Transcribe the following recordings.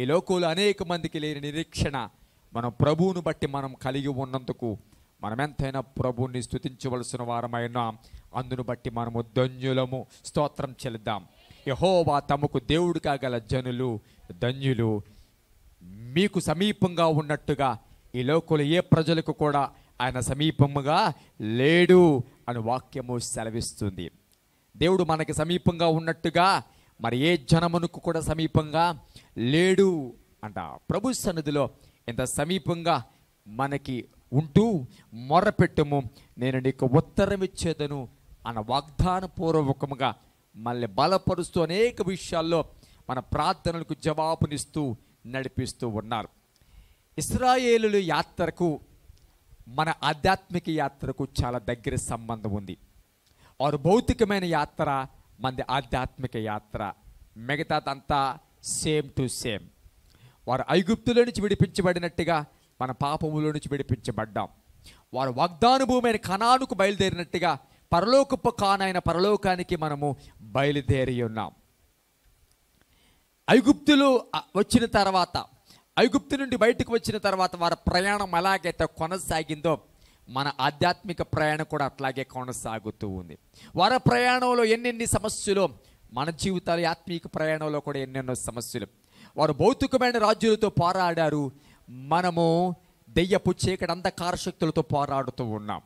లోకంలో అనేక మందికి లేని నిరీక్షణ మనం ప్రభువును బట్టి మనం కలిగి ఉన్నందుకు మనం ఎంతైనా ప్రభువుని స్తుతించవలసిన వారమైన అందును బట్టి మనము ధన్యులము స్తోత్రం చెల్లిద్దాం యహోవా తమకు దేవుడిగా గల జనులు ధన్యులు మీకు సమీపంగా ఉన్నట్టుగా ఈ లోకంలో ఏ ప్రజలకు కూడా ఆయన సమీపముగా లేడు అని వాక్యము సెలవిస్తుంది దేవుడు మనకి సమీపంగా ఉన్నట్టుగా మరి ఏ జనమునకు కూడా సమీపంగా లేడు అంట ప్రభు సన్నిధిలో ఇంత సమీపంగా మనకి ఉంటూ మొర్రపెట్టుము నేను నీకు ఉత్తరం ఇచ్చేదను అన్న వాగ్దాన పూర్వకముగా మళ్ళీ బలపరుస్తూ అనేక విషయాల్లో మన ప్రార్థనలకు జవాబునిస్తూ నడిపిస్తూ ఉన్నారు ఇస్రాయేలుల యాత్రకు మన ఆధ్యాత్మిక యాత్రకు చాలా దగ్గర సంబంధం ఉంది వారు భౌతికమైన యాత్ర మనది ఆధ్యాత్మిక యాత్ర మిగతాదంతా సేమ్ టు సేమ్ వారు ఐగుప్తులో నుంచి విడిపించబడినట్టుగా మన పాపములో నుంచి విడిపించబడ్డాం వారు వాగ్దాన భూమైన కణానుకు బయలుదేరినట్టుగా పరలోకపు కానైన పరలోకానికి మనము బయలుదేరి ఉన్నాం ఐగుప్తులు అ- వచ్చిన తర్వాత ఐగుప్తు నుండి బయటకు వచ్చిన తర్వాత వారి ప్రయాణం ఎలాగైతే కొనసాగిందో మన ఆధ్యాత్మిక ప్రయాణం కూడా అట్లాగే కొనసాగుతూ ఉంది వారి ప్రయాణంలో ఎన్నెన్ని సమస్యలు మన జీవితాల ఆత్మీక ప్రయాణంలో కూడా ఎన్నెన్నో సమస్యలు వారు భౌతికమైన రాజ్యులతో పోరాడారు మనము దెయ్యపు చీకటి అంధకార శక్తులతో పోరాడుతూ ఉన్నాం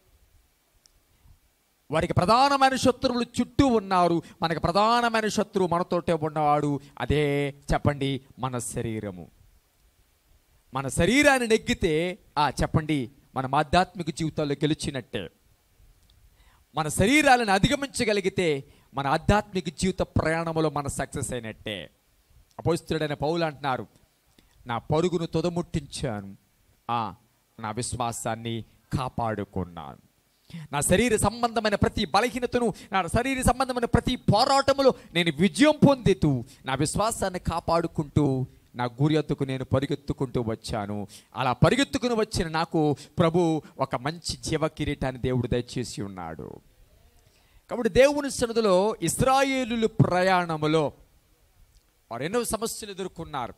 వారికి ప్రధానమైన శత్రువులు చుట్టూ ఉన్నారు మనకు ప్రధానమైన శత్రువు మనతోటే ఉన్నవాడు అదే చెప్పండి మన శరీరము మన శరీరాన్ని నెగ్గితే ఆ చెప్పండి మన ఆధ్యాత్మిక జీవితాల్లో గెలిచినట్టే మన శరీరాలను అధిగమించగలిగితే మన ఆధ్యాత్మిక జీవిత ప్రయాణంలో మన సక్సెస్ అయినట్టే అపోస్తుడైన పౌలు అంటున్నారు నా పరుగును తొదముట్టించాను ఆ నా విశ్వాసాన్ని కాపాడుకున్నాను నా శరీర సంబంధమైన ప్రతి బలహీనతను నా శరీర సంబంధమైన ప్రతి పోరాటములో నేను విజయం పొందుతూ నా విశ్వాసాన్ని కాపాడుకుంటూ నా గురి ఎత్తుకు నేను పరిగెత్తుకుంటూ వచ్చాను అలా పరిగెత్తుకుని వచ్చిన నాకు ప్రభు ఒక మంచి జీవ కిరీటాన్ని దేవుడు దయచేసి ఉన్నాడు కాబట్టి దేవుని సన్నిధిలో ఇస్రాయేలుల ప్రయాణములో వారు ఎన్నో సమస్యలు ఎదుర్కొన్నారు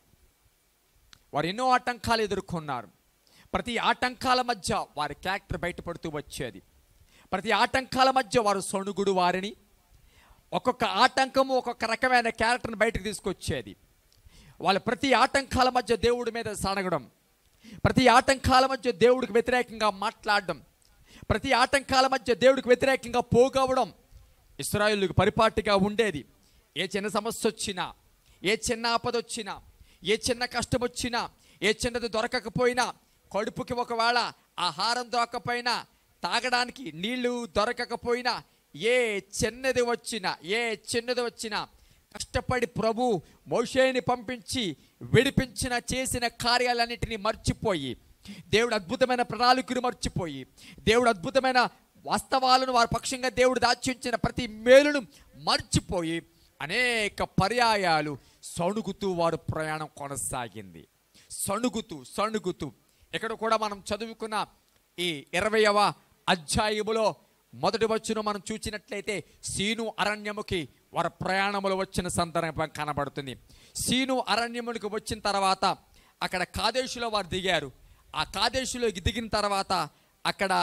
వారు ఎన్నో ఆటంకాలు ఎదుర్కొన్నారు ప్రతి ఆటంకాల మధ్య వారి క్యారెక్టర్ బయటపడుతూ వచ్చేది ప్రతి ఆటంకాల మధ్య వారు సొణుగుడు వారిని ఒక్కొక్క ఆటంకము ఒక్కొక్క రకమైన క్యారెక్టర్ని బయటకు తీసుకొచ్చేది వాళ్ళ ప్రతి ఆటంకాల మధ్య దేవుడి మీద సనగడం ప్రతి ఆటంకాల మధ్య దేవుడికి వ్యతిరేకంగా మాట్లాడడం ప్రతి ఆటంకాల మధ్య దేవుడికి వ్యతిరేకంగా పోగవడం ఇస్రాయిల్కి పరిపాటిగా ఉండేది ఏ చిన్న సమస్య వచ్చినా ఏ చిన్న ఆపద వచ్చినా ఏ చిన్న కష్టం వచ్చినా ఏ చిన్నది దొరకకపోయినా కడుపుకి ఒకవేళ ఆహారం దొరకకపోయినా తాగడానికి నీళ్లు దొరకకపోయినా ఏ చిన్నది వచ్చినా ఏ చిన్నది వచ్చినా కష్టపడి ప్రభు మోషేని పంపించి విడిపించిన చేసిన కార్యాలన్నిటినీ మర్చిపోయి దేవుడు అద్భుతమైన ప్రణాళికను మర్చిపోయి దేవుడు అద్భుతమైన వాస్తవాలను వారి పక్షంగా దేవుడు దాచించిన ప్రతి మేలును మర్చిపోయి అనేక పర్యాయాలు సణుగుతూ వారు ప్రయాణం కొనసాగింది సణుగుతూ సణుగుతూ ఇక్కడ కూడా మనం చదువుకున్న ఈ ఇరవయవ అధ్యాయములో మొదటి వచ్చును మనం చూసినట్లయితే సీను అరణ్యముకి వారి ప్రయాణములు వచ్చిన సందర్భం కనబడుతుంది సీను అరణ్యమునికి వచ్చిన తర్వాత అక్కడ కాదేశులో వారు దిగారు ఆ కాదేశులో దిగిన తర్వాత అక్కడ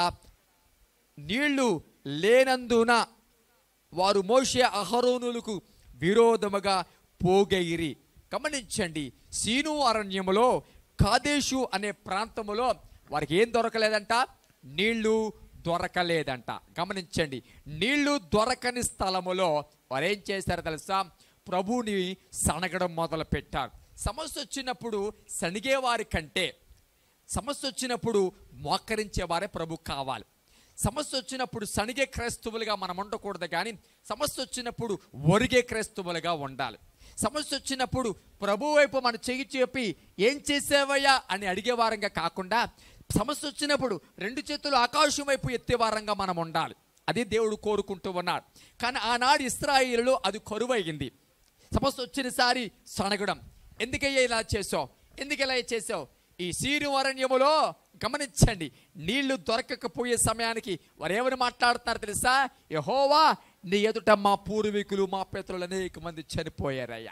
నీళ్లు లేనందున వారు మోషే అహరోనులకు విరోధముగా పోగైరి గమనించండి సీను అరణ్యములో కాదేశు అనే ప్రాంతములో వారికి ఏం దొరకలేదంట నీళ్లు దొరకలేదంట గమనించండి నీళ్లు దొరకని స్థలములో వారు ఏం చేశారో తెలుసా ప్రభుని సనగడం మొదలు పెట్టారు సమస్య వచ్చినప్పుడు సనిగే వారి కంటే సమస్య వచ్చినప్పుడు మోకరించే వారే ప్రభు కావాలి సమస్య వచ్చినప్పుడు సనిగే క్రైస్తవులుగా మనం ఉండకూడదు కానీ సమస్య వచ్చినప్పుడు ఒరిగే క్రైస్తవులుగా ఉండాలి సమస్య వచ్చినప్పుడు ప్రభు వైపు మన చెయ్యి చెప్పి ఏం చేసేవయ్యా అని అడిగేవారంగా కాకుండా సమస్య వచ్చినప్పుడు రెండు చేతులు ఆకాశం వైపు ఎత్తేవారంగా మనం ఉండాలి అది దేవుడు కోరుకుంటూ ఉన్నాడు కానీ ఆనాడు ఇస్రాయిల్లో అది కరువైంది సమస్య వచ్చినసారి సనగడం ఎందుకయ్యా ఇలా చేసావు ఎందుకు ఇలా చేసావు ఈ సీరు అరణ్యములో గమనించండి నీళ్లు దొరకకపోయే సమయానికి వారు ఏమని మాట్లాడుతున్నారు తెలుసా యహోవా నీ ఎదుట మా పూర్వీకులు మా పితరులు అనేక మంది చనిపోయారయ్యా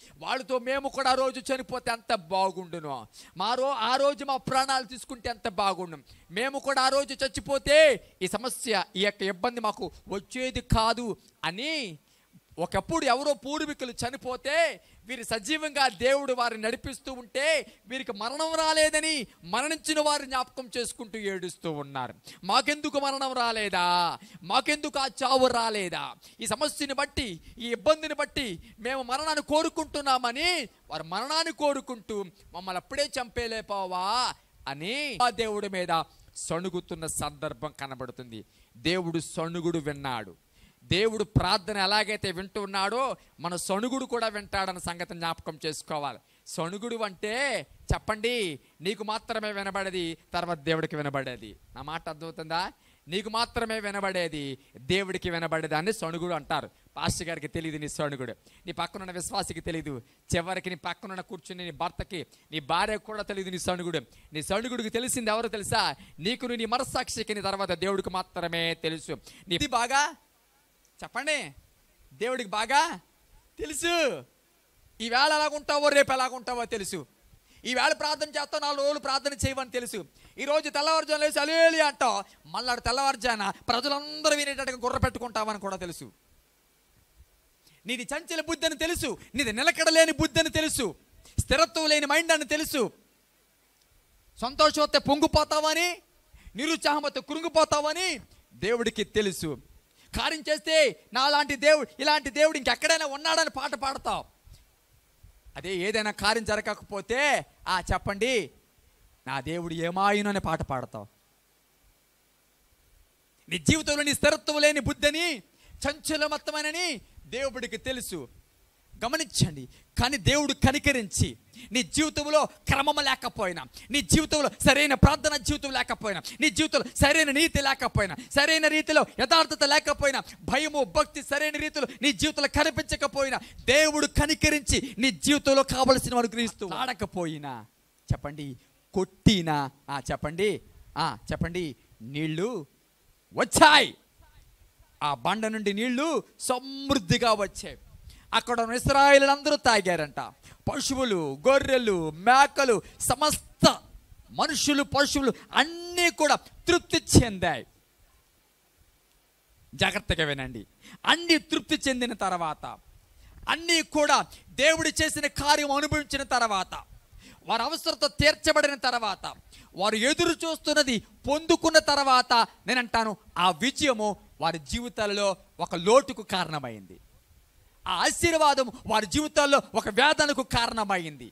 వాళ్ళతో మేము కూడా ఆ రోజు చనిపోతే ఎంత బాగుండును మా రో ఆ రోజు మా ప్రాణాలు తీసుకుంటే ఎంత బాగుండు మేము కూడా ఆ రోజు చచ్చిపోతే ఈ సమస్య ఈ యొక్క ఇబ్బంది మాకు వచ్చేది కాదు అని ఒకప్పుడు ఎవరో పూర్వీకులు చనిపోతే వీరు సజీవంగా దేవుడు వారిని నడిపిస్తూ ఉంటే వీరికి మరణం రాలేదని మరణించిన వారి జ్ఞాపకం చేసుకుంటూ ఏడుస్తూ ఉన్నారు మాకెందుకు మరణం రాలేదా మాకెందుకు ఆ చావు రాలేదా ఈ సమస్యని బట్టి ఈ ఇబ్బందిని బట్టి మేము మరణాన్ని కోరుకుంటున్నామని వారు మరణాన్ని కోరుకుంటూ మమ్మల్ని అప్పుడే చంపేలేపోవా అని ఆ దేవుడి మీద సణుగుతున్న సందర్భం కనబడుతుంది దేవుడు సణుగుడు విన్నాడు దేవుడు ప్రార్థన ఎలాగైతే వింటున్నాడో మన సణుగుడు కూడా వింటాడన్న సంగతి జ్ఞాపకం చేసుకోవాలి సణుగుడు అంటే చెప్పండి నీకు మాత్రమే వినబడేది తర్వాత దేవుడికి వినబడేది నా మాట అర్థమవుతుందా నీకు మాత్రమే వినబడేది దేవుడికి వినబడేదాన్ని సణుగుడు అంటారు పాస్టర్ గారికి తెలియదు నీ సణుగుడు నీ పక్కనున్న విశ్వాసికి తెలియదు చివరికి నీ పక్కనున్న కూర్చుని నీ భర్తకి నీ భార్యకు కూడా తెలియదు నీ సణుగుడు నీ సణుగుడికి తెలిసింది ఎవరో తెలుసా నీకు నీ మనస్సాక్షికి నీ తర్వాత దేవుడికి మాత్రమే తెలుసు నీ ఇది బాగా చెప్పండి దేవుడికి బాగా తెలుసు ఈవేళ ఎలాగుంటావో రేపు ఎలాగుంటావో తెలుసు ఈవేళ ప్రార్థన చేస్తావు నాలుగు రోజులు ప్రార్థన చేయవని తెలుసు ఈ రోజు తెల్లవారుజాను లేచి అలేలి అంటావు మళ్ళీ తెల్లవారుజాన ప్రజలందరూ వినేటట్టుగా గుర్ర పెట్టుకుంటావని కూడా తెలుసు నీది చంచల బుద్ధి అని తెలుసు నీది నిలకడలేని బుద్ధి అని తెలుసు స్థిరత్వం లేని మైండ్ అని తెలుసు సంతోషం వస్తే పొంగిపోతావని నిరుత్సాహం వస్తే కృంగిపోతావని దేవుడికి తెలుసు కార్యం చేస్తే నాలాంటి దేవుడు ఇలాంటి దేవుడు ఇంకెక్కడైనా ఉన్నాడని పాట పాడతావు అదే ఏదైనా కార్యం జరగకపోతే ఆ చెప్పండి నా దేవుడు ఏమాయినో అనే పాట పాడతావు నీ జీవితంలో నీ స్థిరత్వం లేని బుద్ధిని చంచలమత్తమనని దేవుడికి తెలుసు గమనించండి కానీ దేవుడు కనికరించి నీ జీవితంలో క్రమం లేకపోయినా నీ జీవితంలో సరైన ప్రార్థన జీవితం లేకపోయినా నీ జీవితంలో సరైన నీతి లేకపోయినా సరైన రీతిలో యథార్థత లేకపోయినా భయము భక్తి సరైన రీతిలో నీ జీవితంలో కనిపించకపోయినా దేవుడు కనికరించి నీ జీవితంలో కావలసిన అనుగ్రహిస్తూ ఆడకపోయినా చెప్పండి కొట్టినా ఆ చెప్పండి ఆ చెప్పండి నీళ్ళు వచ్చాయి ఆ బండ నుండి నీళ్లు సమృద్ధిగా వచ్చాయి అక్కడ ఉన్న ఇస్రాయేలులందరూ తాగారంట పశువులు గొర్రెలు మేకలు సమస్త మనుషులు పశువులు అన్నీ కూడా తృప్తి చెందాయి జాగ్రత్తగా వినండి అన్ని తృప్తి చెందిన తర్వాత అన్నీ కూడా దేవుడు చేసిన కార్యం అనుభవించిన తర్వాత వారి అవసరత తీర్చబడిన తర్వాత వారు ఎదురు చూస్తున్నది పొందుకున్న తర్వాత నేను అంటాను ఆ విజయము వారి జీవితాలలో ఒక లోటుకు కారణమైంది ఆ ఆశీర్వాదం వారి జీవితాల్లో ఒక వేదనకు కారణమైంది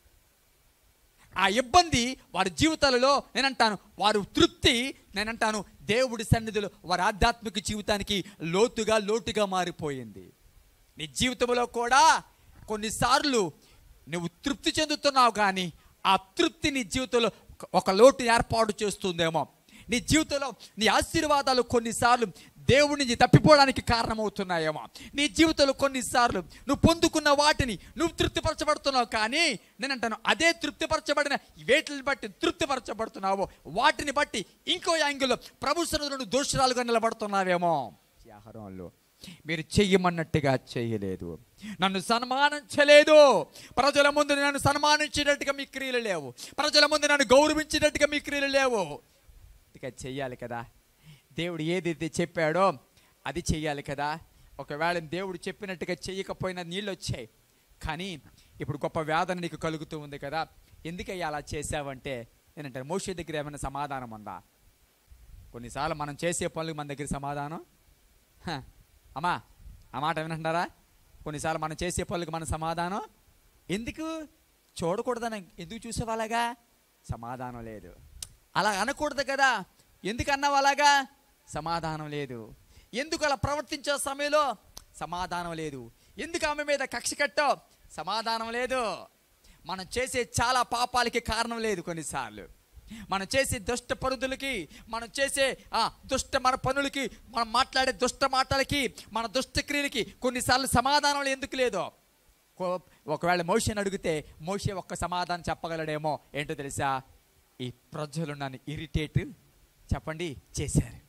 ఆ ఇబ్బంది వారి జీవితాలలో నేనంటాను వారు తృప్తి నేనంటాను దేవుడి సన్నిధిలో వారి ఆధ్యాత్మిక జీవితానికి లోతుగా లోటుగా మారిపోయింది నీ జీవితంలో కూడా కొన్నిసార్లు నువ్వు తృప్తి చెందుతున్నావు కానీ ఆ తృప్తి నీ జీవితంలో ఒక లోటు ఏర్పాటు చేస్తుందేమో నీ జీవితంలో నీ ఆశీర్వాదాలు కొన్నిసార్లు దేవుడి నుంచి తప్పిపోవడానికి కారణమవుతున్నాయేమో నీ జీవితంలో కొన్నిసార్లు నువ్వు పొందుకున్న వాటిని నువ్వు తృప్తిపరచబడుతున్నావు కానీ నేను అంటాను అదే తృప్తిపరచబడిన వేటిని బట్టి తృప్తిపరచబడుతున్నావో వాటిని బట్టి ఇంకో యాంగిల్లో ప్రభు సన్నిధిలో నువ్వు దోషురాలుగా నిలబడుతున్నావేమో ఆహారంలో మీరు చెయ్యమన్నట్టుగా చేయలేదు నన్ను సన్మానించలేదు ప్రజల ముందు నన్ను సన్మానించేటట్టుగా మీ క్రియలు లేవు ప్రజల ముందు నన్ను గౌరవించేటట్టుగా మీ క్రియలు లేవు ఇక చెయ్యాలి కదా దేవుడు ఏదైతే చెప్పాడో అది చెయ్యాలి కదా ఒకవేళ దేవుడు చెప్పినట్టుగా చెయ్యకపోయినా నీళ్ళు వచ్చాయి కానీ ఇప్పుడు గొప్ప వేదన నీకు కలుగుతూ ఉంది కదా ఎందుకయ్యా అలా చేసావంటే నేనంటే మోషే దగ్గర ఏమైనా సమాధానం ఉందా కొన్నిసార్లు మనం చేసే పనులకు మన దగ్గర సమాధానం హ, అమ్మా ఆ మాట వినంటారా కొన్నిసార్లు మనం చేసే పనులకు మన సమాధానం ఎందుకు చూడకూడదని ఎందుకు చూసేవాళ్ళగా సమాధానం లేదు అలా అనకూడదు కదా ఎందుకు అన్నావు అలాగా సమాధానం లేదు ఎందుకు అలా ప్రవర్తించే సమయంలో సమాధానం లేదు ఎందుకు ఆమె మీద కక్ష కట్టావు సమాధానం లేదు మనం చేసే చాలా పాపాలకి కారణం లేదు కొన్నిసార్లు మనం చేసే దుష్ట పరుదులకి మనం చేసే ఆ దుష్ట మన పనులకి మనం మాట్లాడే దుష్ట మాటలకి మన దుష్ట క్రియలకి కొన్నిసార్లు సమాధానం ఎందుకు లేదు కో- ఒకవేళ మోషని అడిగితే మోషే ఒక్క సమాధానం చెప్పగలడేమో ఏంటో తెలుసా ఈ ప్రజలు నన్ను ఇరిటేట్ చెప్పండి చేశారు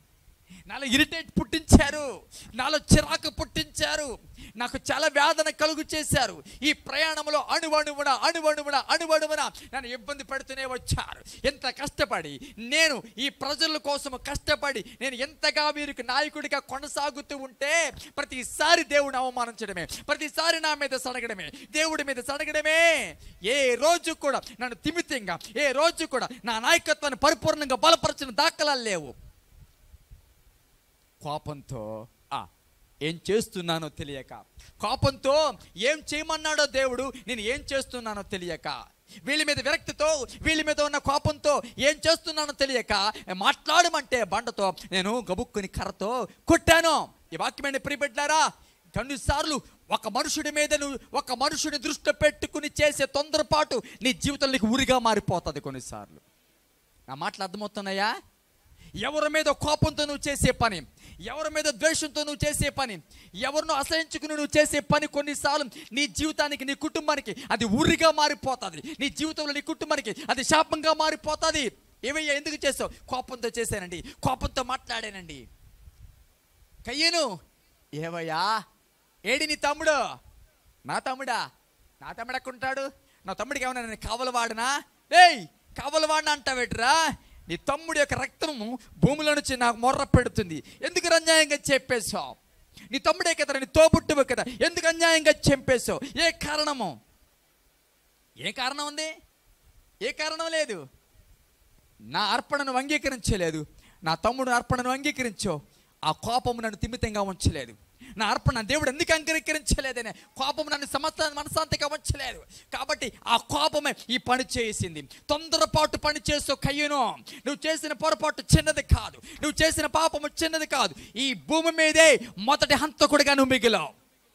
నాలో ఇరిటేట్ పుట్టించారు నాలో చిరాకు పుట్టించారు నాకు చాలా వేదన కలుగు చేశారు ఈ ప్రయాణంలో అణువణువున అణువణువున అణువణువున నన్ను ఇబ్బంది పెడుతూనే వచ్చారు ఎంత కష్టపడి నేను ఈ ప్రజల కోసం కష్టపడి నేను ఎంతగా వీరికి నాయకుడిగా కొనసాగుతూ ఉంటే ప్రతిసారి దేవుని అవమానించడమే ప్రతిసారి నా మీద సడగడమే దేవుడి మీద సడగడమే ఏ రోజు కూడా నన్ను తిమితంగా ఏ రోజు కూడా నా నాయకత్వాన్ని పరిపూర్ణంగా బలపరచిన దాఖలాలు లేవు కోపంతో ఆ ఏం చేస్తున్నానో తెలియక కోపంతో ఏం చేయమన్నాడో దేవుడు నేను ఏం చేస్తున్నానో తెలియక వీళ్ళ మీద విరక్తితో వీళ్ళ మీద ఉన్న కోపంతో ఏం చేస్తున్నానో తెలియక మాట్లాడమంటే బండతో నేను గబుక్కుని కర్రతో కొట్టాను ఈ వాక్యమైన ప్రియబెడ్డారా కొన్నిసార్లు ఒక మనుషుడి మీద నువ్వు ఒక మనుషుని దృష్టి పెట్టుకుని చేసే తొందరపాటు నీ జీవితంలో నీకు ఉరిగా మారిపోతుంది కొన్నిసార్లు నా మాటలు అర్థమవుతున్నాయా ఎవరి మీద కోపంతో నువ్వు చేసే పని ఎవరి మీద ద్వేషంతో నువ్వు చేసే పని ఎవరినో అసహించుకుని నువ్వు చేసే పని కొన్నిసార్లు నీ జీవితానికి నీ కుటుంబానికి అది ఊరిగా మారిపోతుంది నీ జీవితంలో నీ కుటుంబానికి అది శాపంగా మారిపోతుంది ఏవయ్యా ఎందుకు చేసావు కోపంతో చేశానండి కోపంతో మాట్లాడానండి కయ్యను ఏవయ్యా ఏడి నీ తమ్ముడు నా తమ్ముడా నా తమ్ముడు ఎక్కడుంటాడు నా తమ్ముడికి ఏమన్నా నేను కావలవాడనా ఏయ్ కావలవాడిన అంటావేట్రా నీ తమ్ముడి యొక్క రక్తము భూమిలో నుంచి నాకు మొర్ర పెడుతుంది ఎందుకు అన్యాయంగా చెప్పేశావు నీ తమ్ముడే కదా నీ తోబుట్టువు కదా ఎందుకు అన్యాయంగా చంపేశావు ఏ కారణము ఏ కారణం ఉంది ఏ కారణం లేదు నా అర్పణను అంగీకరించలేదు నా తమ్ముడు అర్పణను అంగీకరించో ఆ కోపము నన్ను తిమితంగా ఉంచలేదు నా అర్పణ దేవుడు ఎందుకు అంగీకరించలేదనే కోపం నన్ను సమస్త మనశాంతిగా ఉంచలేదు కాబట్టి ఆ కోపమే ఈ పని చేసింది తొందరపాటు పని చేసో కయ్యను నువ్వు చేసిన పొరపాటు చిన్నది కాదు నువ్వు చేసిన పాపము చిన్నది కాదు ఈ భూమి మీదే మొదటి హంతకుడిగా నువ్వు మిగిలావు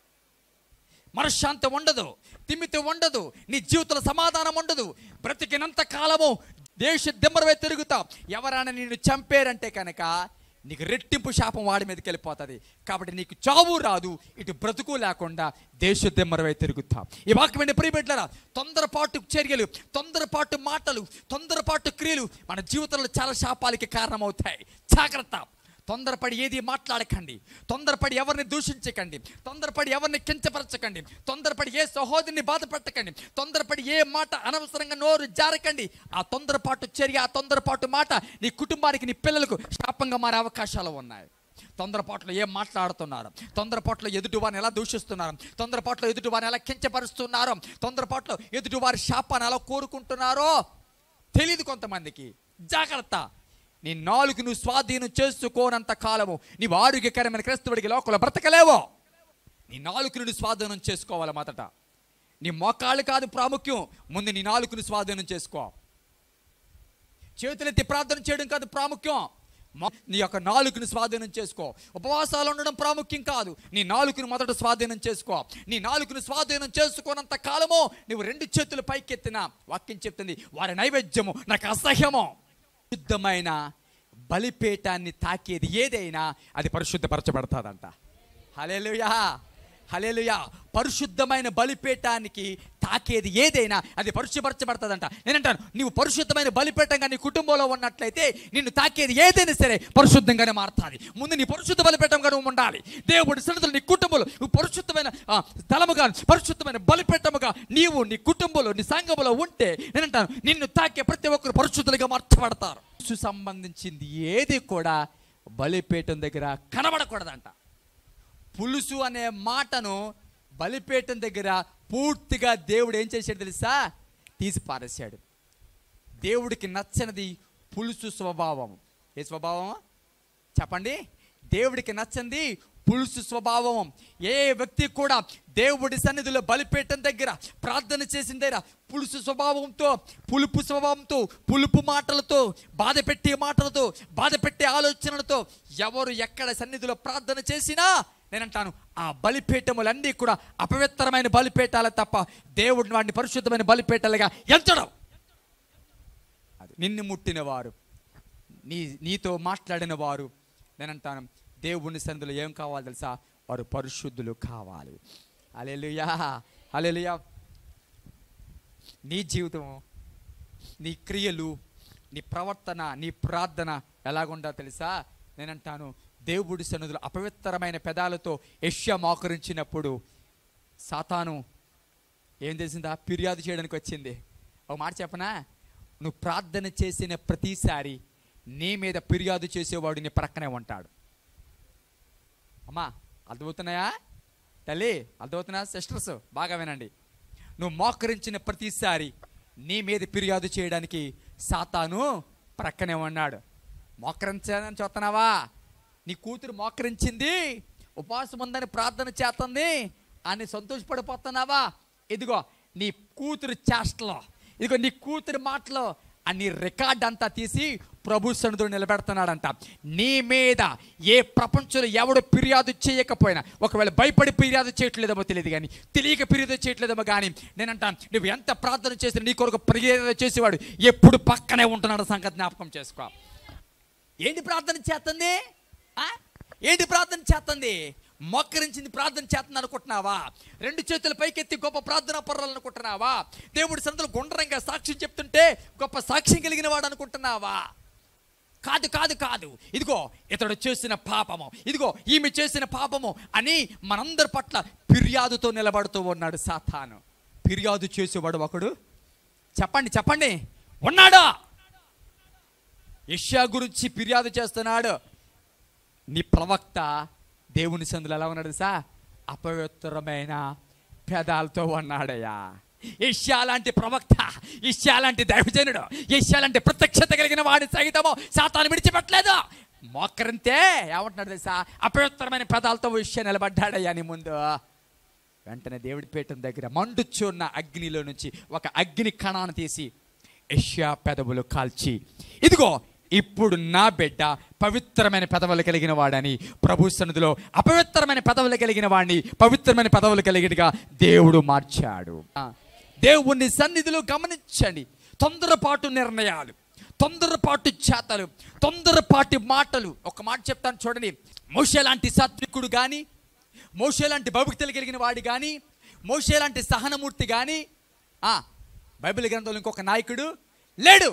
మనశ్శాంతి ఉండదు తిమితి ఉండదు నీ జీవితంలో సమాధానం ఉండదు బ్రతికినంత కాలము దేశ దిమ్మరవే తిరుగుతావు ఎవరైనా నిన్ను చంపారంటే కనుక నీకు రెట్టింపు శాపం వాడి మీదకి వెళ్ళిపోతుంది కాబట్టి నీకు చావు రాదు ఇటు బ్రతుకు లేకుండా దేశ దిమ్మరవై తిరుగుతాం ఈ వాక్యమైన ప్రియబిడ్డరా తొందరపాటు చర్యలు తొందరపాటు మాటలు తొందరపాటు క్రియలు మన జీవితంలో చాలా శాపాలకి కారణమవుతాయి జాగ్రత్త తొందరపడి ఏది మాట్లాడకండి తొందరపడి ఎవరిని దూషించకండి తొందరపడి ఎవరిని కించపరచకండి తొందరపడి ఏ సహోదరిని బాధ పెట్టకండి తొందరపడి ఏ మాట అనవసరంగా నోరు జారకండి ఆ తొందరపాటు చర్య ఆ తొందరపాటు మాట నీ కుటుంబానికి నీ పిల్లలకు శాపంగా మారే అవకాశాలు ఉన్నాయి తొందరపాట్లో ఏం మాట్లాడుతున్నారు తొందరపాట్లో ఎదుటి వారిని ఎలా దూషిస్తున్నారు తొందరపాట్లో ఎదుటి వారిని ఎలా కించపరుస్తున్నారు తొందరపాట్లో ఎదుటి వారి శాపాన్ని ఎలా కోరుకుంటున్నారో తెలియదు కొంతమందికి జాగ్రత్త నీ నాలుగు నువ్వు స్వాధీనం చేసుకోనంత కాలము నీవు ఆరోగ్యకరమైన క్రైస్తవుడికి లోకల బ్రతకలేవో నీ నాలుగు నువ్వు స్వాధీనం చేసుకోవాలి మొదట నీ మోకాళ్ళు కాదు ప్రాముఖ్యం ముందు నీ నాలుగుని స్వాధీనం చేసుకో చేతులెత్తి ప్రార్థన చేయడం కాదు ప్రాముఖ్యం మొ- నీ యొక్క నాలుగుని స్వాధీనం చేసుకో ఉపవాసాలు ఉండడం ప్రాముఖ్యం కాదు నీ నాలుగుని మొదట స్వాధీనం చేసుకో నీ నాలుగుని స్వాధీనం చేసుకోనంత కాలము నువ్వు రెండు చేతులు పైకెత్తిన వాక్యం చెప్తుంది వారి నైవేద్యము నాకు అసహ్యము శుద్ధమైన బలిపీఠాన్ని తాకేది ఏదైనా అది పరిశుద్ధపరచబడతాదంట హలేలుయా హలేలుయా పరిశుద్ధమైన బలిపీఠానికి తాకేది ఏదైనా అది పరిశుభ్రపరచబడుతుందంట నేనంటాను నీవు పరిశుద్ధమైన బలిపీఠంగా నీ కుటుంబంలో ఉన్నట్లయితే నిన్ను తాకేది ఏదైనా సరే పరిశుద్ధంగానే మారుతుంది ముందు నీ పరిశుద్ధ బలిపీఠంగా నువ్వు ఉండాలి దేవుడి సన్నిధిలో నీ కుటుంబంలో నువ్వు పరిశుద్ధమైన ఆ, స్థలముగా పరిశుద్ధమైన బలిపీఠముగా నీవు నీ కుటుంబంలో నీ సంఘములో ఉంటే నేనంటాను నిన్ను తాకే ప్రతి ఒక్కరు పరిశుద్ధులుగా మార్చబడతారు యేసు సంబంధించింది ఏది కూడా బలిపీఠం దగ్గర కనబడకూడదంట పులుసు అనే మాటను బలిపీఠం దగ్గర పూర్తిగా దేవుడు ఏం చేశాడు తెలుసా తీసి పారేశాడు దేవుడికి నచ్చనిది పులుసు స్వభావం ఏ స్వభావం చెప్పండి దేవుడికి నచ్చంది పులుసు స్వభావం ఏ వ్యక్తి కూడా దేవుడి సన్నిధిలో బలిపీఠం దగ్గర ప్రార్థన చేసిన దగ్గర పులుసు స్వభావంతో పులుపు స్వభావంతో పులుపు మాటలతో బాధ పెట్టే మాటలతో బాధ పెట్టే ఆలోచనలతో ఎవరు ఎక్కడ సన్నిధిలో ప్రార్థన చేసినా నేనంటాను ఆ బలిపీఠములన్నీ కూడా అపవిత్రమైన బలిపీఠాలే తప్ప దేవుడిని వాడిని పరిశుద్ధమైన బలిపీఠాలుగా ఎంచడం అది నిన్ను ముట్టిన వారు నీ నీతో మాట్లాడిన వారు నేనంటాను దేవుని సందులో ఏం కావాలి తెలుసా వారు పరిశుద్ధులు కావాలి అలెలుయా అలెలుయా నీ జీవితం నీ క్రియలు నీ ప్రవర్తన నీ ప్రార్థన ఎలాగుండా తెలుసా నేనంటాను దేవుడి సన్నిధిలో అపవిత్రమైన పెదాలతో యష్యా మోకరించినప్పుడు సాతాను ఏం చేసిందా ఫిర్యాదు చేయడానికి వచ్చింది ఒక మాట చెప్పనా నువ్వు ప్రార్థన చేసిన ప్రతిసారి నీ మీద ఫిర్యాదు చేసేవాడు నీ ప్రక్కనే ఉంటాడు అమ్మా అర్థమవుతున్నాయా తల్లి అర్థమవుతున్నా సిస్టర్స్ బాగా వినండి నువ్వు మోకరించిన ప్రతిసారి నీ మీద ఫిర్యాదు చేయడానికి సాతాను ప్రక్కనే ఉన్నాడు మోకరించాలని చూస్తున్నావా నీ కూతురు మోకరించింది ఉపవాసం ఉందని ప్రార్థన చేస్తుంది అని సంతోషపడిపోతున్నావా ఇదిగో నీ కూతురు చేష్టలో ఇదిగో నీ కూతురు మాటలో అన్ని రికార్డ్ అంతా తీసి ప్రభు సన్నిధిలో నిలబెడుతున్నాడంట నీ మీద ఏ ప్రపంచంలో ఎవడు ఫిర్యాదు చేయకపోయినా ఒకవేళ భయపడి ఫిర్యాదు చేయట్లేదేమో తెలియదు కానీ తెలియక ఫిర్యాదు చేయట్లేదేమో కానీ నేనంటాను నువ్వు ఎంత ప్రార్థన చేసినా నీ కొరకు ఫిర్యాదు చేసేవాడు ఎప్పుడు పక్కనే ఉంటున్నాడు సంగతి జ్ఞాపకం చేసుకో ఏంటి ప్రార్థన చేస్తుంది ఆ? ఏంటి ప్రార్థన చేస్తుంది మొక్కరించింది ప్రార్థన చేస్తుంది అనుకుంటున్నావా రెండు చేతుల పైకెత్తి గొప్ప ప్రార్థన పర్రాలు అనుకుంటున్నావా దేవుడి సంతలు గుండ్రంగా సాక్ష్యం చెప్తుంటే గొప్ప సాక్ష్యం కలిగిన వాడు అనుకుంటున్నావా కాదు కాదు కాదు ఇదిగో ఇతడు చేసిన పాపము ఇదిగో ఈమె చేసిన పాపము అని మనందరి పట్ల ఫిర్యాదుతో నిలబడుతూ ఉన్నాడు సాతాను ఫిర్యాదు చేసేవాడు ఒకడు చెప్పండి చెప్పండి ఉన్నాడా యష్యా గురించి ఫిర్యాదు చేస్తున్నాడు నీ ప్రవక్త దేవుని సందులో ఎలా ఉన్నాడు సా అపవిత్రమైన పెదాలతో ఉన్నాడయ్యా ఇష్యా లాంటి ప్రవక్త ఇష్యా లాంటి దైవజనుడు ఇష్యా లాంటి ప్రత్యక్షత కలిగిన వాడి సహితము సాతాను విడిచిపెట్టలేదు మోకరింతే ఏమంటున్నాడు తెలుసా అపవిత్రమైన పెదాలతో ఇష్యా నిలబడ్డాడయ్యా నీ ముందు వెంటనే దేవుడి పీఠం దగ్గర మండుచున్న అగ్నిలో నుంచి ఒక అగ్ని కణాన్ని తీసి యష్యా పెదవులు కాల్చి ఇదిగో ఇప్పుడు నా బిడ్డ పవిత్రమైన పెదవులు కలిగిన వాడని ప్రభు సన్నిధిలో అపవిత్రమైన పెదవులు కలిగిన వాడిని పవిత్రమైన పెదవులు కలిగినగా దేవుడు మార్చాడు ఆ, దేవుని సన్నిధిలో గమనించండి తొందరపాటు నిర్ణయాలు తొందరపాటు చేతలు తొందరపాటి మాటలు ఒక మాట చెప్తాను చూడండి మోషే లాంటి సాత్వికుడు కానీ మోషే లాంటి భవిక్తలు కలిగిన వాడు కానీ మోషే లాంటి సహనమూర్తి కానీ ఆ, బైబిల్ గ్రంథంలో ఇంకొక నాయకుడు లేడు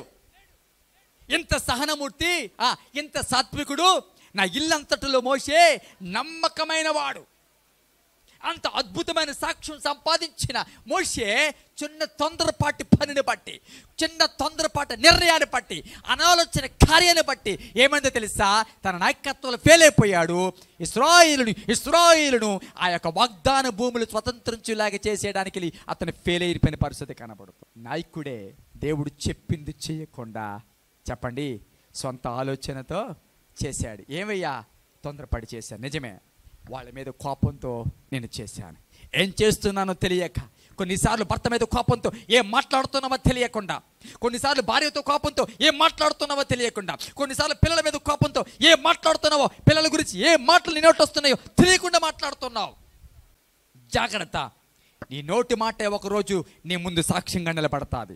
ఇంత సహనమూర్తి ఆ, ఇంత సాత్వికుడు నా ఇల్లంతటిలో మోసే నమ్మకమైన వాడు అంత అద్భుతమైన సాక్ష్యం సంపాదించిన మోషే చిన్న తొందరపాటి పనిని బట్టి చిన్న తొందరపాటి నిర్ణయాన్ని బట్టి అనాలోచన కార్యాన్ని బట్టి ఏమైందో తెలుసా తన నాయకత్వంలో ఫెయిల్ అయిపోయాడు ఇస్రాయిలుని ఇస్రాయిలును ఆ యొక్క వాగ్దాన భూములు స్వతంత్రించేలాగా చేసేయడానికి అతను ఫెయిల్ అయిపోయిన పరిస్థితి కనబడుతుంది నాయకుడే దేవుడు చెప్పింది చేయకుండా చెప్పండి సొంత ఆలోచనతో చేశాడు ఏమయ్యా తొందరపడి చేశాను నిజమే వాళ్ళ మీద కోపంతో నేను చేశాను ఏం చేస్తున్నానో తెలియక కొన్నిసార్లు భర్త మీద కోపంతో ఏం మాట్లాడుతున్నామో తెలియకుండా కొన్నిసార్లు భార్యతో కోపంతో ఏం మాట్లాడుతున్నావో తెలియకుండా కొన్నిసార్లు పిల్లల మీద కోపంతో ఏం మాట్లాడుతున్నావో పిల్లల గురించి ఏ మాటలు నీ నోటి వస్తున్నాయో తెలియకుండా మాట్లాడుతున్నావు జాగ్రత్త నీ నోటి మాటే ఒకరోజు నీ ముందు సాక్ష్యంగా నిలబడతాది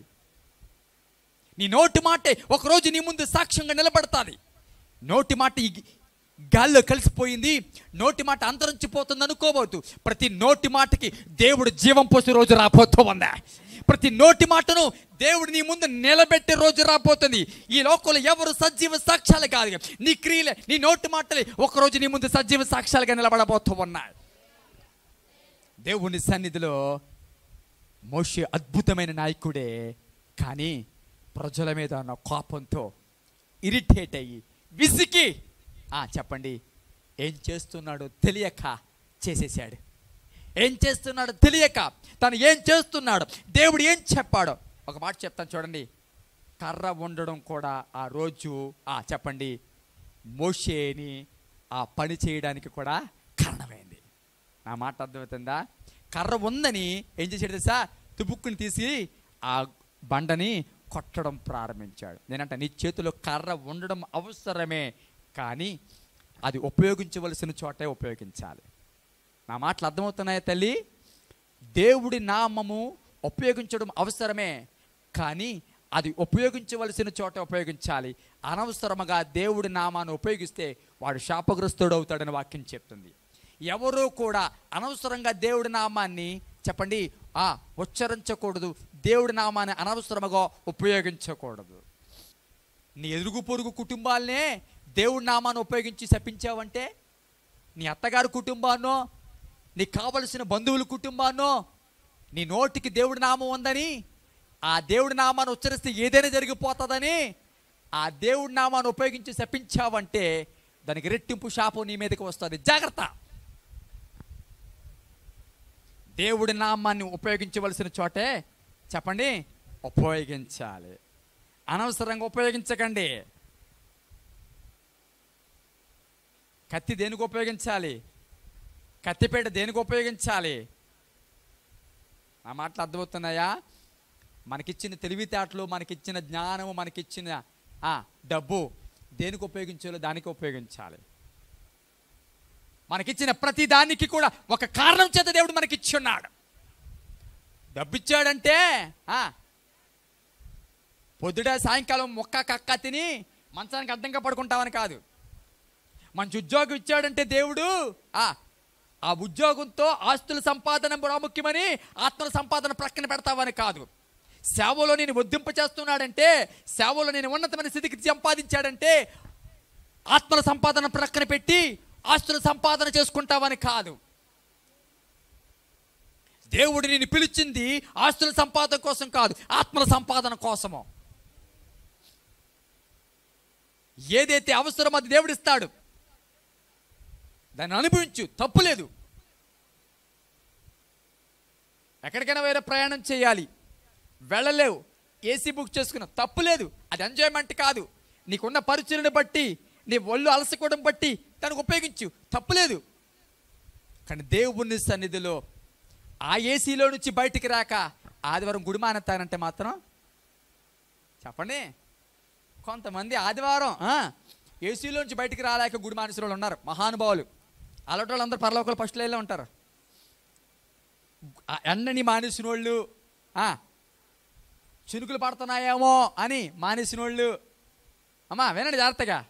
నీ నోటి మాటే ఒకరోజు నీ ముందు సాక్ష్యంగా నిలబడతాది నోటి మాట ఈ గాల్లో కలిసిపోయింది నోటి మాట అంతరించిపోతుంది అనుకోవద్దు ప్రతి నోటి మాటకి దేవుడు జీవం పోసే రోజు రాబోతూ ఉందా ప్రతి నోటి మాటను దేవుడు నీ ముందు నిలబెట్టే రోజు రాబోతుంది ఈ లోకంలో ఎవరు సజీవ సాక్ష్యాలు కాదు నీ క్రియలే నీ నోటి మాటలే ఒకరోజు నీ ముందు సజీవ సాక్ష్యాలుగా నిలబడబోతూ ఉన్నాయి దేవుని సన్నిధిలో మోషే అద్భుతమైన నాయకుడే కానీ ప్రజల మీద ఉన్న కోపంతో ఇరిటేట్ అయ్యి విసికి ఆ చెప్పండి ఏం చేస్తున్నాడో తెలియక చేసేసాడు ఏం చేస్తున్నాడో తెలియక తను ఏం చేస్తున్నాడో దేవుడు ఏం చెప్పాడో ఒక మాట చెప్తాను చూడండి కర్ర ఉండడం కూడా ఆ రోజు ఆ చెప్పండి మోషేని ఆ పని చేయడానికి కూడా కారణమైంది నా మాట అర్థమవుతుందా కర్ర ఉందని ఏం చేశాడు తెలుసా తుబుక్కుని తీసి ఆ బండని కొట్టడం ప్రారంభించాడు నేనంట నీ చేతిలో కర్ర ఉండడం అవసరమే కానీ అది ఉపయోగించవలసిన చోటే ఉపయోగించాలి నా మాటలు అర్థమవుతున్నాయా తల్లి దేవుడి నామము ఉపయోగించడం అవసరమే కానీ అది ఉపయోగించవలసిన చోట ఉపయోగించాలి అనవసరముగా దేవుడి నామాన్ని ఉపయోగిస్తే వాడు శాపగ్రస్తుడు అవుతాడని వాక్యం చెప్తుంది ఎవరూ కూడా అనవసరంగా దేవుడి నామాన్ని చెప్పండి ఆ ఉచ్చరించకూడదు దేవుడి నామాన్ని అనవసరముగా ఉపయోగించకూడదు నీ ఎదురుగు పొరుగు కుటుంబాలనే దేవుడి నామాన్ని ఉపయోగించి శపించావంటే నీ అత్తగారి కుటుంబాన్నో నీకు కావలసిన బంధువుల కుటుంబాన్నో నీ నోటికి దేవుడి నామం ఉందని ఆ దేవుడి నామాన్ని ఉచ్చరిస్తే ఏదైనా జరిగిపోతుందని ఆ దేవుడి నామాన్ని ఉపయోగించి శపించావంటే దానికి రెట్టింపు శాపం నీ మీదకి వస్తుంది జాగ్రత్త దేవుడి నామాన్ని ఉపయోగించవలసిన చోటే చెప్పండి ఉపయోగించాలి అనవసరంగా ఉపయోగించకండి కత్తి దేనికి ఉపయోగించాలి కత్తిపేట దేనికి ఉపయోగించాలి ఆ మాటలు అర్థమవుతున్నాయా మనకిచ్చిన తెలివితేటలు మనకిచ్చిన జ్ఞానము మనకిచ్చిన ఆ, డబ్బు దేనికి ఉపయోగించాలో దానికి ఉపయోగించాలి మనకిచ్చిన ప్రతి దానికి కూడా ఒక కారణం చేత దేవుడు మనకిచ్చున్నాడు డబ్బు ఇచ్చాడంటే ఆ, పొద్దుట సాయంకాలం మొక్క కక్క తిని మంచానికి అడ్డంగా పడుకుంటామని కాదు మంచి ఉద్యోగం ఇచ్చాడంటే దేవుడు ఆ ఆ ఉద్యోగంతో ఆస్తుల సంపాదన ప్రాముఖ్యమని ఆత్మల సంపాదన ప్రక్కన పెడతావని కాదు సేవలో నేను వద్దింప చేస్తున్నాడంటే సేవలో నేను ఉన్నతమైన స్థితికి సంపాదించాడంటే ఆత్మల సంపాదన ప్రక్కన పెట్టి ఆస్తుల సంపాదన చేసుకుంటావని కాదు దేవుడు నేను పిలిచింది ఆస్తుల సంపాదన కోసం కాదు ఆత్మల సంపాదన కోసము ఏదైతే అవసరం అది దేవుడు ఇస్తాడు దాన్ని అనుభవించు తప్పు లేదు ఎక్కడికైనా వేరే ప్రయాణం చేయాలి వెళ్ళలేవు ఏసీ బుక్ చేసుకున్నావు తప్పు లేదు అది ఎంజాయ్మెంట్ కాదు నీకున్న పరిచయను బట్టి నీ ఒళ్ళు అలసకోవడం బట్టి దానికి ఉపయోగించు తప్పు లేదు కానీ దేవుని సన్నిధిలో ఆ ఏసీలో నుంచి బయటికి రాక ఆదివారం గుడి మానేస్తానంటే మాత్రం చెప్పండి కొంతమంది ఆదివారం ఆ, ఏసీలో నుంచి బయటికి రాలేక గుడి మానేసిన వాళ్ళు ఉన్నారు మహానుభావులు అలాంటి వాళ్ళు అందరూ పరలోకల ఫస్ట్ లైన్లో ఉంటారు ఆ ఎండని మానేసిన వాళ్ళు ఆ, చినుకులు పడుతున్నాయేమో అని మానేసిన వాళ్ళు అమ్మా వినండి జాగ్రత్తగా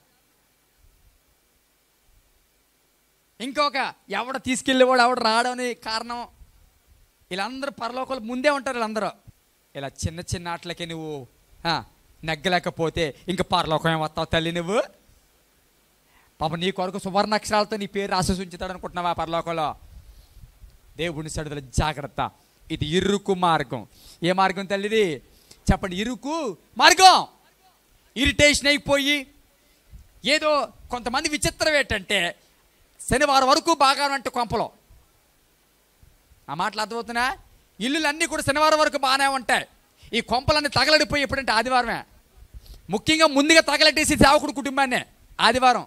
ఇంకొక ఎవడ తీసుకెళ్ళేవాడు ఎవడ రావడం కారణం వీళ్ళందరూ పరలోకాలు ముందే ఉంటారు వీళ్ళందరూ ఇలా చిన్న చిన్న ఆటలకి నువ్వు ఆ, నెగ్గలేకపోతే ఇంక పరలోకం ఏమొస్తావు తల్లి నువ్వు పాప నీ కొరకు సువర్ణాక్షరాలతో నీ పేరు రాసేసి ఉంచుతాడు అనుకుంటున్నావా పరలోకంలో దేవుని సడుదల జాగ్రత్త ఇది ఇరుకు మార్గం ఏ మార్గం తల్లిది చెప్పండి ఇరుకు మార్గం ఇరిటేషన్ అయిపోయి ఏదో కొంతమంది విచిత్రం ఏంటంటే శనివారం వరకు బాగా అంటే కొంపలో ఆ మాటలు అర్థమవుతున్నా ఇల్లులన్నీ కూడా శనివారం వరకు బాగానే ఉంటాయి ఈ కొంపలన్నీ తగలడిపోయి ఎప్పుడంటే ఆదివారమే ముఖ్యంగా ముందుగా తగలెట్టేసి సేవకుడు కుటుంబాన్నే ఆదివారం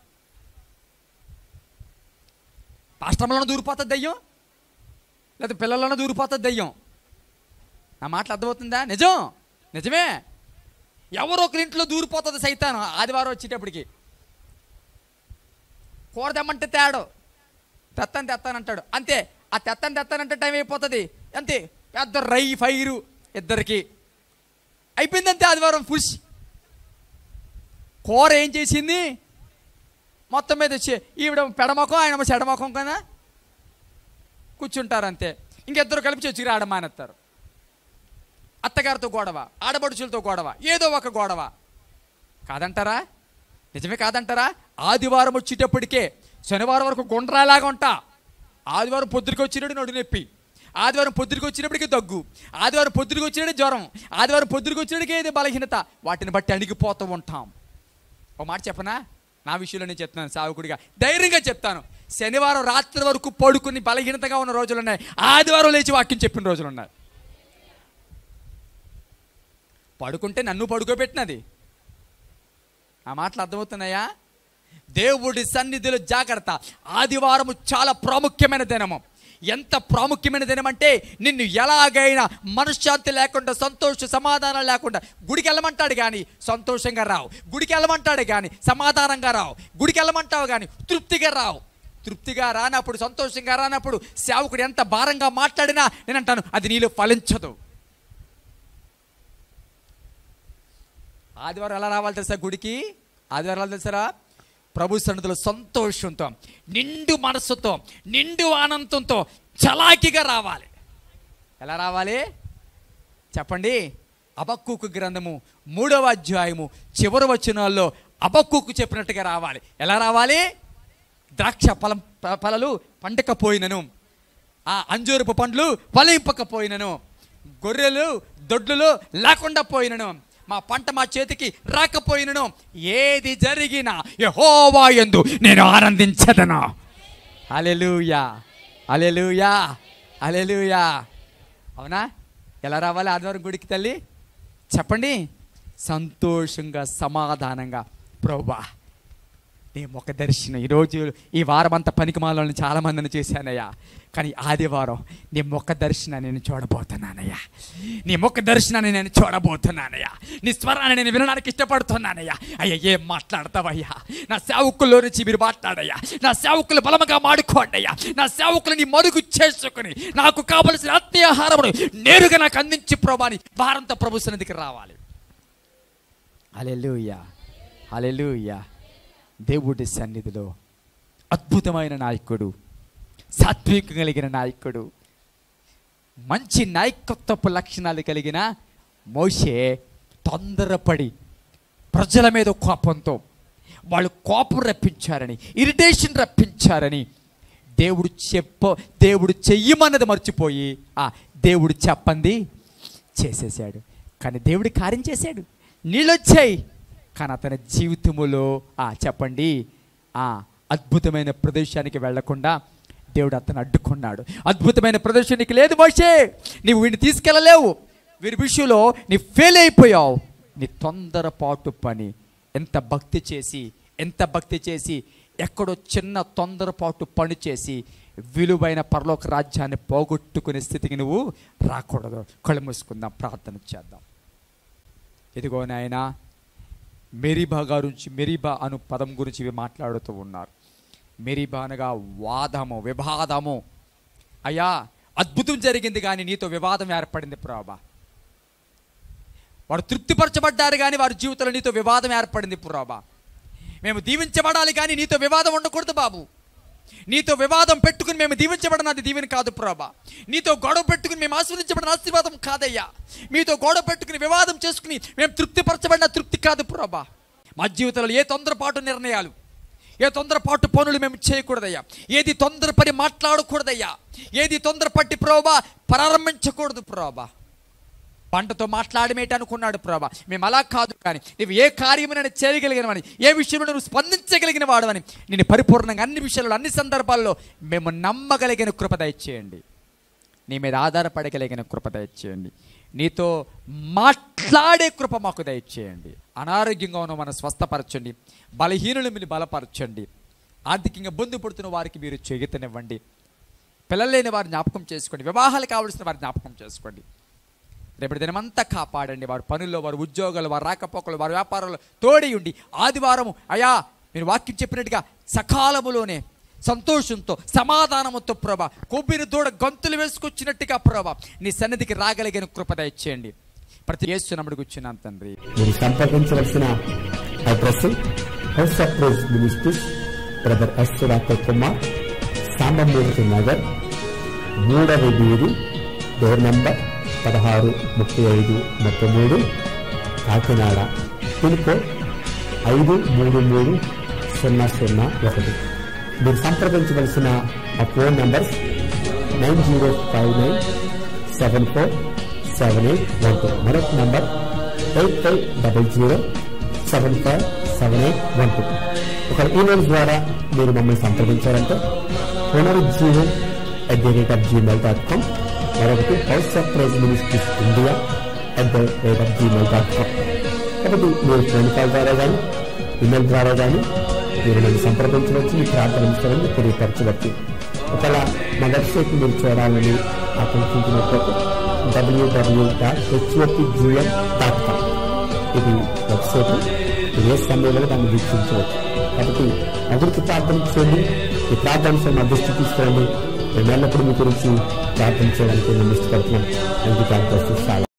పాస్టర్లను దూరిపోతుంది దయ్యం లేదా పిల్లలను దూరిపోతుంది దయ్యం నా మాటలు అర్థమవుతుందా నిజం నిజమే ఎవరో ఒకరి ఇంట్లో దూరిపోతుంది సైతానం ఆదివారం వచ్చేటప్పటికి కూర తెమ్మంటే తేడు తెత్తాను తెత్తానంటాడు అంతే ఆ తెత్తాను తెత్తానంటే టైం అయిపోతుంది అంతే పెద్ద రై ఫైరు ఇద్దరికి అయిపోయింది అంతే ఆదివారం పుష్ కూర ఏం చేసింది మొత్తం మీద వచ్చి ఈవిడ పెడమొఖం ఆయన చెడమొఖం కదా కూర్చుంటారు అంతే ఇంకిద్దరు కలిపి చర్చికి రావడం మానేస్తారు అత్తగారితో గొడవ ఆడబడుచులతో గొడవ ఏదో ఒక గొడవ కాదంటారా నిజమే కాదంటారా ఆదివారం వచ్చేటప్పటికే శనివారం వరకు గుండ్రాలాగా ఉంటా ఆదివారం పొద్దురికి వచ్చినప్పుడు నడు నొప్పి ఆదివారం పొద్దురికి వచ్చినప్పటికీ దగ్గు ఆదివారం పొద్దురికి వచ్చినప్పుడు జ్వరం ఆదివారం పొద్దురికి వచ్చినప్పటికీ ఏది బలహీనత వాటిని బట్టి అణిగిపోతూ ఉంటాం ఒక మాట చెప్పనా నా విషయంలో నేను చెప్తున్నాను సావుకుడిగా ధైర్యంగా చెప్తాను శనివారం రాత్రి వరకు పడుకుని బలహీనతగా ఉన్న రోజులు ఉన్నాయి ఆదివారం లేచి వాక్యం చెప్పిన రోజులు ఉన్నాయి పడుకుంటే నన్ను పడుకోబెట్టినది ఆ మాటలు అర్థమవుతున్నాయా దేవుడి సన్నిధిలో జాగ్రత్త ఆదివారము చాలా ప్రాముఖ్యమైన దినము ఎంత ప్రాముఖ్యమైన దినం అంటే నిన్ను ఎలాగైనా మనశ్శాంతి లేకుండా సంతోష సమాధానం లేకుండా గుడికి వెళ్ళమంటాడు కానీ సంతోషంగా రావు గుడికి వెళ్ళమంటాడు కానీ సమాధానంగా రావు గుడికి వెళ్ళమంటావు కానీ తృప్తిగా రావు తృప్తిగా రానప్పుడు సంతోషంగా రానప్పుడు సేవకుడు ఎంత భారంగా మాట్లాడినా నేను అంటాను అది నీలో ఫలించదు ఆదివారం ఎలా రావాలి తెలుసా గుడికి ఆదివారం ఎలా తెలుసారా ప్రభు సన్నిధిలో సంతోషంతో నిండు మనస్సుతో నిండు ఆనందంతో చలాకిగా రావాలి ఎలా రావాలి చెప్పండి అబక్కుకు గ్రంథము మూడవ అధ్యాయము చివరి వచనాల్లో అబక్కుకు చెప్పినట్టుగా రావాలి ఎలా రావాలి ద్రాక్ష ఫలం ప- ఫలలు పండకపోయినను ఆ అంజూరపు పండ్లు ఫలింపకపోయినను గొర్రెలు దొడ్లు లేకుండా పోయినను మా పంట మా చేతికి రాకపోయినను ఏది జరిగినా యెహోవా యందు నేను ఆనందించదను అలెలుయా అలెలుయా అలెలుయా అవునా ఎలా రావాలి ఆదివారం గుడికి తల్లి చెప్పండి సంతోషంగా సమాధానంగా ప్రభా నీ ముఖ దర్శనం ఈరోజు ఈ వారం అంతా పనికి మాలని చాలా మందిని చేశానయ్యా కానీ ఆదివారం నీ ముఖ దర్శనాన్ని నేను చూడబోతున్నానయ్యా నీ ముఖ దర్శనాన్ని నేను చూడబోతున్నానయ్యా నీ స్వరాన్ని నేను వినడానికి ఇష్టపడుతున్నానయ్యా అయ్యా ఏం మాట్లాడతావయ్యా నా సేవకుల్లో నుంచి మీరు మాట్లాడయ్యా నా సేవకులు బలముగా మాడుకోండి అయ్యా నా సేవకులని మరుగు చేసుకుని నాకు కావలసిన ఆత్మీయాహారమును నేరుగా నాకు అందించి ప్రభాని వారంతో ప్రభు సన్నిధికి రావాలి అలెలుయా అలెలుయా దేవుడి సన్నిధిలో అద్భుతమైన నాయకుడు సాత్వికం కలిగిన నాయకుడు మంచి నాయకత్వపు లక్షణాలు కలిగిన మోషే తొందరపడి ప్రజల మీద కోపంతో వాళ్ళు కోపం రప్పించారని ఇరిటేషన్ రప్పించారని దేవుడు చెప్ప దేవుడు చెయ్యమన్నది మర్చిపోయి ఆ దేవుడు చెప్పంది చేసేసాడు కానీ దేవుడు కార్యం చేశాడు నీళ్ళు వచ్చాయి కానీ అతని జీవితములో ఆ చెప్పండి ఆ అద్భుతమైన ప్రదేశానికి వెళ్లకుండా దేవుడు అతను అడ్డుకున్నాడు అద్భుతమైన ప్రదేశానికి లేదు మోషే నీవు వీడిని తీసుకెళ్ళలేవు వీరి విషయంలో నీ ఫెయిల్ అయిపోయావు నీ తొందరపాటు పని ఎంత భక్తి చేసి ఎంత భక్తి చేసి ఎక్కడో చిన్న తొందరపాటు పని చేసి విలువైన పరలోక రాజ్యాన్ని పోగొట్టుకునే స్థితికి నువ్వు రాకూడదు కళ్ళు మూసుకుందాం ప్రార్థన చేద్దాం ఇదిగో నాయనా మెరీబా గురించి మెరీబా అను పదం గురించి ఇవి మాట్లాడుతూ ఉన్నారు మెరీబా అనగా వాదము వివాదము అయ్యా అద్భుతం జరిగింది కానీ నీతో వివాదం ఏర్పడింది ప్రభా వారు తృప్తిపరచబడ్డారు కానీ వారి జీవితంలో నీతో వివాదం ఏర్పడింది ప్రభా మేము దీవించబడాలి కానీ నీతో వివాదం ఉండకూడదు బాబు నీతో వివాదం పెట్టుకుని మేము దీవించబడినది దీవెన కాదు ప్రభా నీతో గొడవ పెట్టుకుని మేము ఆశీర్వదించబడిన ఆశీర్వాదం కాదయ్యా మీతో గొడవ పెట్టుకుని వివాదం చేసుకుని మేము తృప్తిపరచబడిన తృప్తి కాదు ప్రభా మా జీవితంలో ఏ తొందరపాటు నిర్ణయాలు ఏ తొందరపాటు పనులు మేము చేయకూడదయ్యా ఏది తొందరపడి మాట్లాడకూడదయ్యా ఏది తొందరపట్టి ప్రోబా ప్రారంభించకూడదు ప్రోబా పంటతో మాట్లాడమేటి అనుకున్నాడు ప్రభా మేము అలా కాదు కానీ నువ్వు ఏ కార్యమైనా చేయగలిగినవని ఏ విషయంలో నువ్వు స్పందించగలిగిన వాడవని నేను పరిపూర్ణంగా అన్ని విషయాల్లో అన్ని సందర్భాల్లో మేము నమ్మగలిగిన కృప దయచేయండి నీ మీద ఆధారపడగలిగిన కృప దయచేయండి నీతో మాట్లాడే కృప మాకు దయచేయండి అనారోగ్యంగా ఉన్న మనం స్వస్థపరచండి బలహీనులు మీరు బలపరచండి ఆర్థికంగా బొందు పడుతున్న వారికి మీరు చేయుతనివ్వండి పిల్లలు లేని వారు జ్ఞాపకం చేసుకోండి వివాహాలు కావలసిన వారు జ్ఞాపకం చేసుకోండి రేపటి దినమంతా కాపాడండి వారి పనుల్లో వారి ఉద్యోగాలు వారి రాకపోకలు వారి వ్యాపారాలు తోడి ఉండి ఆదివారము అయా మీరు వాక్యం చెప్పినట్టుగా సకాలములోనే సంతోషంతో సమాధానముతో ప్రభా కొబ్బరి దూడ గంతులు వేసుకొచ్చినట్టుగా ప్రభా నీ సన్నిధికి రాగలిగిన కృప దయచేయండి ప్రతి యేసునముడు కూర్చున్నాను తండ్రి మీరు సంప్రదించవలసిన address house of praise ministries brother S doctor Kumar Sambamurthy Nagar మూడవ వీధి డోర్ నంబర్ పదహారు ముప్పై ఐదు ముప్పై మూడు కాకినాడ పిన్కోడ్ ఐదు మూడు మూడు సున్నా సున్నా ఒకటి మీరు సంప్రదించవలసిన ఆ phone numbers nine zero five nine seven four seven eight one two మరొక number eight five double zero seven five seven eight one two ఒక ఈమెయిల్ ద్వారా మీరు మమ్మల్ని సంప్రదించారంటే Punarujjeevam at the rate of Gmail dot com మరొకటి house of praise ministries India at the rate of Gmail dot com కాబట్టి మీరు phone call ద్వారా కానీ ఈమెయిల్ ద్వారా కానీ మీరు నన్ను సంప్రదించవచ్చు మీ ప్రార్థన అంశాలను తెలియపరచవచ్చు ఒకవేళ మా వెబ్సైట్ మీరు చూడాలని ఆకాంక్షించినట్లయితే WWW dot HOPGM dot com ఇది వెబ్సైట్ మీరు ఏ సమయంలో దాన్ని వీక్షించవచ్చు కాబట్టి అభివృద్ధి ప్రార్థన చేయండి ఈ ప్రార్థన మా దృష్టి తీసుకోండి మేము ఎల్లప్పుడూ మీ గురించి ప్రార్థన చేయడానికి మేము ఇష్టపడుతున్నాం అందుకు ప్రార్థిస్తూ